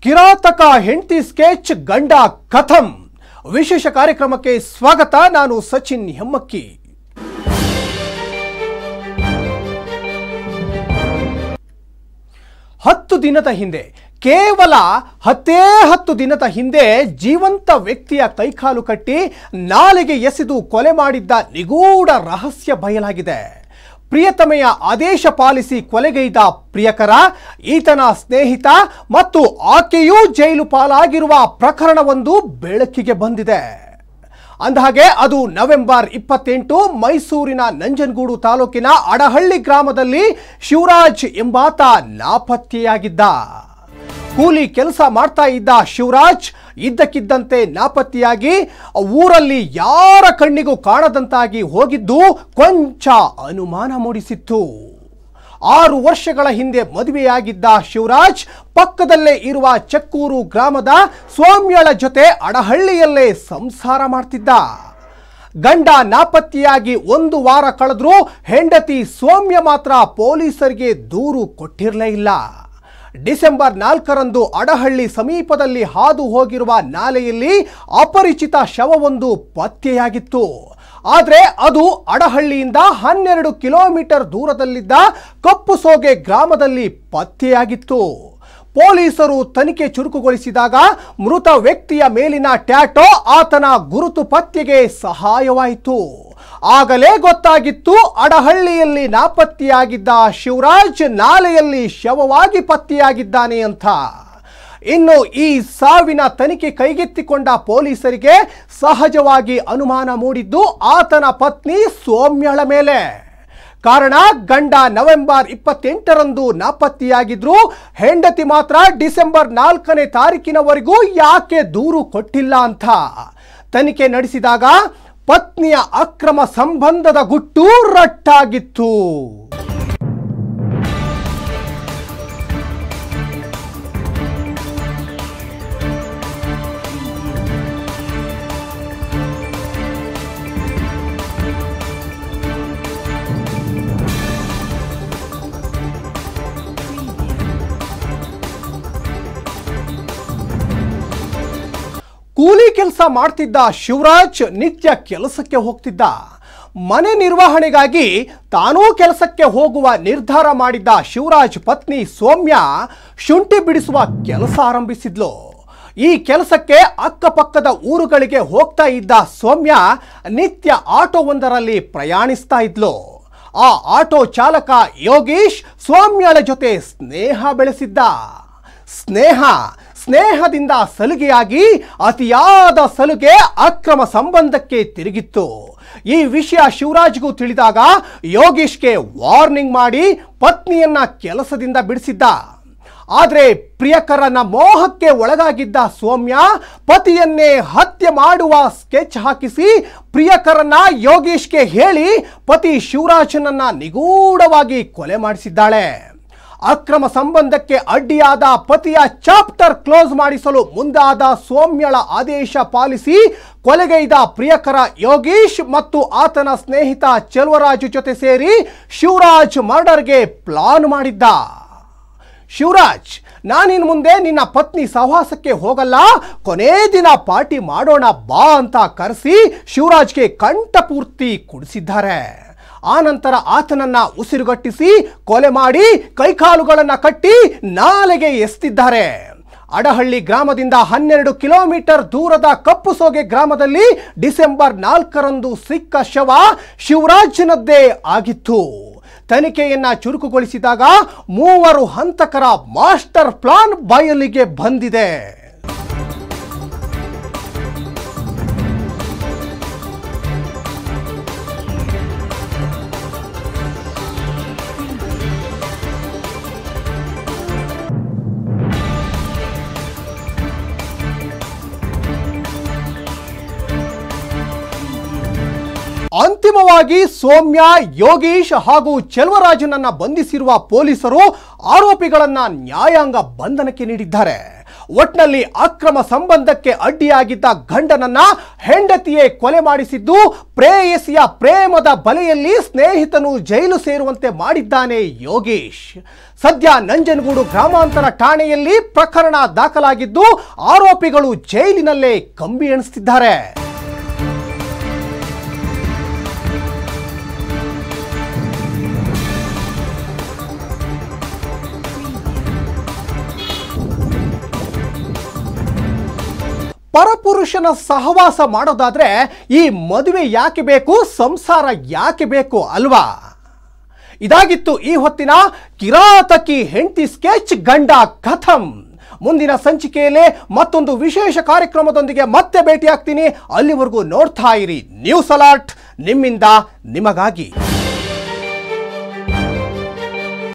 ಕಿರಾತಕ ಹೆಂಡತಿ ಸ್ಕೆಚ್ ಗಂಡ ಕಥಂ ವಿಶೇಷ ಕಾರ್ಯಕ್ರಮಕ್ಕೆ ಸ್ವಾಗತ ನಾನು ಸಚಿನ್ ಹೆಮ್ಮಕ್ಕಿ ಹತ್ತು ದಿನದ ಹಿಂದೆ ಕೇವಲ ಹತ್ತೇ ಹತ್ತು ದಿನದ ಹಿಂದೆ ಜೀವಂತ ವ್ಯಕ್ತಿಯ ಕೈಕಾಲು ಕಟ್ಟಿ ನಾಲೆಗೆ ಎಸೆದು ಕೊಲೆ ಮಾಡಿದ್ದ ನಿಗೂಢ ರಹಸ್ಯ ಬಯಲಾಗಿದೆ ಪ್ರಿಯತಮೆಯ ಆದೇಶ ಪಾಲಿಸಿ ಕೊಲೆಗೈದ ಪ್ರಿಯಕರ ಈತನ ಸ್ನೇಹಿತ ಮತ್ತು ಆಕೆಯೂ ಜೈಲು ಪಾಲಾಗಿರುವ ಪ್ರಕರಣವೊಂದು ಬೆಳಕಿಗೆ ಬಂದಿದೆ ಅಂದಹಾಗೆ ಅದು ನವೆಂಬರ್ ಇಪ್ಪತ್ತೆಂಟು ಮೈಸೂರಿನ ನಂಜನಗೂಡು ತಾಲೂಕಿನ ಅಡಹಳ್ಳಿ ಗ್ರಾಮದಲ್ಲಿ ಶಿವರಾಜ್ ಎಂಬಾತ ನಾಪತ್ತೆಯಾಗಿದ್ದ ಕೂಲಿ ಕೆಲಸ ಮಾಡ್ತಾ ಇದ್ದ ಶಿವರಾಜ್ ಇದ್ದಕ್ಕಿದ್ದಂತೆ ನಾಪತ್ತೆಯಾಗಿ ಊರಲ್ಲಿ ಯಾರ ಕಣ್ಣಿಗೂ ಕಾಣದಂತಾಗಿ ಹೋಗಿದ್ದು ಕೊಂಚ ಅನುಮಾನ ಮೂಡಿಸಿತ್ತು ಆರು ವರ್ಷಗಳ ಹಿಂದೆ ಮದುವೆಯಾಗಿದ್ದ ಶಿವರಾಜ್ ಪಕ್ಕದಲ್ಲೇ ಇರುವ ಚಕ್ಕೂರು ಗ್ರಾಮದ ಸ್ವಾಮ್ಯಳ ಜೊತೆ ಅಡಹಳ್ಳಿಯಲ್ಲೇ ಸಂಸಾರ ಮಾಡ್ತಿದ್ದ ಗಂಡ ನಾಪತ್ತೆಯಾಗಿ ಒಂದು ವಾರ ಕಳೆದ್ರೂ ಹೆಂಡತಿ ಸೌಮ್ಯ ಮಾತ್ರ ಪೊಲೀಸರಿಗೆ ದೂರು ಕೊಟ್ಟಿರಲೇ ಇಲ್ಲ ಡಿಸೆಂಬರ್ ನಾಲ್ಕರಂದು ಅಡಹಳ್ಳಿ ಸಮೀಪದಲ್ಲಿ ಹಾದು ಹೋಗಿರುವ ನಾಲೆಯಲ್ಲಿ ಅಪರಿಚಿತ ಶವವೊಂದು ಪತ್ತೆಯಾಗಿತ್ತು ಆದರೆ ಅದು ಅಡಹಳ್ಳಿಯಿಂದ ಹನ್ನೆರಡು ಕಿಲೋಮೀಟರ್ ದೂರದಲ್ಲಿದ್ದ ಕಪ್ಪುಸೋಗೆ ಗ್ರಾಮದಲ್ಲಿ ಪತ್ತೆಯಾಗಿತ್ತು ಪೊಲೀಸರು ತನಿಖೆ ಚುರುಕುಗೊಳಿಸಿದಾಗ ಮೃತ ವ್ಯಕ್ತಿಯ ಮೇಲಿನ ಟ್ಯಾಟೋ ಆತನ ಗುರುತು ಪತ್ತೆಗೆ ಸಹಾಯವಾಯಿತು ಆಗಲೇ ಗೊತ್ತಾಗಿತ್ತು ಅಡಹಳ್ಳಿಯಲ್ಲಿ ನಾಪತ್ತೆಯಾಗಿದ್ದ ಶಿವರಾಜ್ ನಾಲೆಯಲ್ಲಿ ಶವವಾಗಿ ಪತ್ತೆಯಾಗಿದ್ದಾನೆ ಅಂತ ಇನ್ನು ಈ ಸಾವಿನ ತನಿಖೆ ಕೈಗೆತ್ತಿಕೊಂಡ ಪೊಲೀಸರಿಗೆ ಸಹಜವಾಗಿ ಅನುಮಾನ ಮೂಡಿದ್ದು ಆತನ ಪತ್ನಿ ಸೌಮ್ಯಳ ಮೇಲೆ ಕಾರಣ ಗಂಡ ನವೆಂಬರ್ ಇಪ್ಪತ್ತೆಂಟರಂದು ನಾಪತ್ತೆಯಾಗಿದ್ರು ಹೆಂಡತಿ ಮಾತ್ರ ಡಿಸೆಂಬರ್ ನಾಲ್ಕನೇ ತಾರೀಕಿನವರೆಗೂ ಯಾಕೆ ದೂರು ಕೊಟ್ಟಿಲ್ಲ ಅಂತ ತನಿಖೆ ನಡೆಸಿದಾಗ ಪತ್ನಿಯ ಅಕ್ರಮ ಸಂಬಂಧದ ಗುಟ್ಟು ರಟ್ಟಾಗಿತ್ತು ಕೂಲಿ ಕೆಲಸ ಮಾಡ್ತಿದ್ದ ಶಿವರಾಜ್ ನಿತ್ಯ ಕೆಲಸಕ್ಕೆ ಹೋಗ್ತಿದ್ದ ಮನೆ ನಿರ್ವಹಣೆಗಾಗಿ ತಾನೂ ಕೆಲಸಕ್ಕೆ ಹೋಗುವ ನಿರ್ಧಾರ ಮಾಡಿದ್ದ ಶಿವರಾಜ್ ಪತ್ನಿ ಸೌಮ್ಯ ಶುಂಠಿ ಬಿಡಿಸುವ ಕೆಲಸ ಆರಂಭಿಸಿದ್ಲು ಈ ಕೆಲಸಕ್ಕೆ ಅಕ್ಕಪಕ್ಕದ ಊರುಗಳಿಗೆ ಹೋಗ್ತಾ ಇದ್ದ ಸೌಮ್ಯ ನಿತ್ಯ ಆಟೋವೊಂದರಲ್ಲಿ ಪ್ರಯಾಣಿಸ್ತಾ ಇದ್ಲು ಆ ಆಟೋ ಚಾಲಕ ಯೋಗೀಶ್ ಸೌಮ್ಯಳ ಜೊತೆ ಸ್ನೇಹ ಬೆಳೆಸಿದ್ದ ಸ್ನೇಹ ಸ್ನೇಹದಿಂದ ಸಲುಗೆಯಾಗಿ ಅತಿಯಾದ ಸಲುಗೆ ಅಕ್ರಮ ಸಂಬಂಧಕ್ಕೆ ತಿರುಗಿತ್ತು ಈ ವಿಷಯ ಶಿವರಾಜ್ಗೂ ತಿಳಿದಾಗ ಯೋಗೀಶ್ಗೆ ವಾರ್ನಿಂಗ್ ಮಾಡಿ ಪತ್ನಿಯನ್ನ ಕೆಲಸದಿಂದ ಬಿಡಿಸಿದ್ದ ಆದರೆ ಪ್ರಿಯಕರನ ಮೋಹಕ್ಕೆ ಒಳಗಾಗಿದ್ದ ಸೌಮ್ಯ ಪತಿಯನ್ನೇ ಹತ್ಯೆ ಮಾಡುವ ಸ್ಕೆಚ್ ಹಾಕಿಸಿ ಪ್ರಿಯಕರನ ಯೋಗೀಶ್ಗೆ ಹೇಳಿ ಪತಿ ಶಿವರಾಜನನ್ನ ನಿಗೂಢವಾಗಿ ಕೊಲೆ ಮಾಡಿಸಿದ್ದಾಳೆ ಅಕ್ರಮ ಸಂಬಂಧಕ್ಕೆ ಅಡ್ಡಿಯಾದ ಪತಿಯ ಚಾಪ್ಟರ್ ಕ್ಲೋಸ್ ಮಾಡಿಸಲು ಮುಂದಾದ ಸೌಮ್ಯಳ ಆದೇಶ ಪಾಲಿಸಿ ಕೊಲೆಗೈದ ಪ್ರಿಯಕರ ಯೋಗೀಶ್ ಮತ್ತು ಆತನ ಸ್ನೇಹಿತ ಚೆಲುವರಾಜು ಜೊತೆ ಸೇರಿ ಶಿವರಾಜ್ ಮರ್ಡರ್ಗೆ ಪ್ಲಾನ್ ಮಾಡಿದ್ದ ಶಿವರಾಜ್ ನಾನಿನ್ ಮುಂದೆ ನಿನ್ನ ಪತ್ನಿ ಸಹವಾಸಕ್ಕೆ ಹೋಗಲ್ಲ ಕೊನೇ ದಿನ ಪಾರ್ಟಿ ಮಾಡೋಣ ಬಾ ಅಂತ ಕರೆಸಿ ಶಿವರಾಜ್ಗೆ ಕಂಠಪೂರ್ತಿ ಕುಡಿಸಿದ್ದಾರೆ ಆನಂತರ ಆತನನ್ನ ಉಸಿರುಗಟ್ಟಿಸಿ ಕೊಲೆ ಮಾಡಿ ಕೈಕಾಲುಗಳನ್ನ ಕಟ್ಟಿ ನಾಲೆಗೆ ಎಸ್ತಿದ್ದಾರೆ ಅಡಹಳ್ಳಿ ಗ್ರಾಮದಿಂದ ಹನ್ನೆರಡು ಕಿಲೋಮೀಟರ್ ದೂರದ ಕಪ್ಪುಸೋಗೆ ಗ್ರಾಮದಲ್ಲಿ ಡಿಸೆಂಬರ್ ನಾಲ್ಕರಂದು ಸಿಕ್ಕ ಶವ ಶಿವರಾಜ್ನದ್ದೇ ಆಗಿತ್ತು ತನಿಖೆಯನ್ನ ಚುರುಕುಗೊಳಿಸಿದಾಗ ಮೂವರು ಹಂತಕರ ಮಾಸ್ಟರ್ ಪ್ಲಾನ್ ಬಯಲಿಗೆ ಬಂದಿದೆ ಅಂತಿಮವಾಗಿ ಸೌಮ್ಯ ಯೋಗೀಶ್ ಹಾಗೂ ಚೆಲುವರಾಜನನ್ನ ಬಂಧಿಸಿರುವ ಪೊಲೀಸರು ಆರೋಪಿಗಳನ್ನ ನ್ಯಾಯಾಂಗ ಬಂಧನಕ್ಕೆ ನೀಡಿದ್ದಾರೆ ಒಟ್ನಲ್ಲಿ ಅಕ್ರಮ ಸಂಬಂಧಕ್ಕೆ ಅಡ್ಡಿಯಾಗಿದ್ದ ಗಂಡನನ್ನ ಹೆಂಡತಿಯೇ ಕೊಲೆ ಮಾಡಿಸಿದ್ದು ಪ್ರೇಯಸಿಯ ಪ್ರೇಮದ ಬಲೆಯಲ್ಲಿ ಸ್ನೇಹಿತನು ಜೈಲು ಸೇರುವಂತೆ ಮಾಡಿದ್ದಾನೆ ಯೋಗೇಶ್ ಸದ್ಯ ನಂಜನಗೂಡು ಗ್ರಾಮಾಂತರ ಠಾಣೆಯಲ್ಲಿ ಪ್ರಕರಣ ದಾಖಲಾಗಿದ್ದು ಆರೋಪಿಗಳು ಜೈಲಿನಲ್ಲೇ ಕಂಬಿ ಎಣಿಸ್ತಿದ್ದಾರೆ ಪರಪುರುಷನ ಸಹವಾಸ ಮಾಡೋದಾದ್ರೆ ಈ ಮದುವೆ ಯಾಕೆ ಬೇಕು ಸಂಸಾರ ಯಾಕೆ ಬೇಕು ಅಲ್ವಾ ಇದಾಗಿತ್ತು ಈ ಹೊತ್ತಿನ ಕಿರಾತಕಿ ಹೆಂಡತಿ ಸ್ಕೆಚ್ ಗಂಡ ಕಥಂ ಮುಂದಿನ ಸಂಚಿಕೆಯಲ್ಲಿ ಮತ್ತೊಂದು ವಿಶೇಷ ಕಾರ್ಯಕ್ರಮದೊಂದಿಗೆ ಮತ್ತೆ ಭೇಟಿಯಾಗ್ತೀನಿ ಅಲ್ಲಿವರೆಗೂ ನೋಡ್ತಾ ಇರಿ ನ್ಯೂಸ್ ಅಲರ್ಟ್ ನಿಮ್ಮಿಂದ ನಿಮಗಾಗಿ